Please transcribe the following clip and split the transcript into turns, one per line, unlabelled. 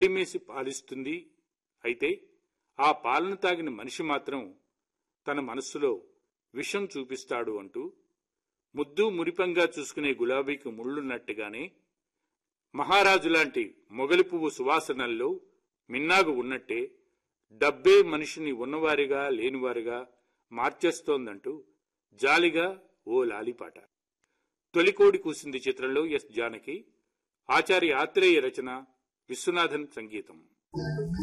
మేసి పాలిస్తుంది అయితే ఆ పాలన తాగిన మనిషి మాత్రం తన మనస్సులో విషం చూపిస్తాడు అంటూ ముద్దు మురిపంగా చూసుకునే గులాబీకి ముళ్ళున్నట్టుగానే మహారాజు లాంటి మొగలి పువ్వు సువాసనల్లో మిన్నాగు ఉన్నట్టే డబ్బే మనిషిని ఉన్నవారిగా లేనివారిగా మార్చేస్తోందంటూ జాలిగా ఓ లాలిపాట తొలికోడి కూసింది చిత్రంలో ఎస్ జానకి ఆచార్య ఆత్రేయ రచన విశ్వనాథన్ సంగీతం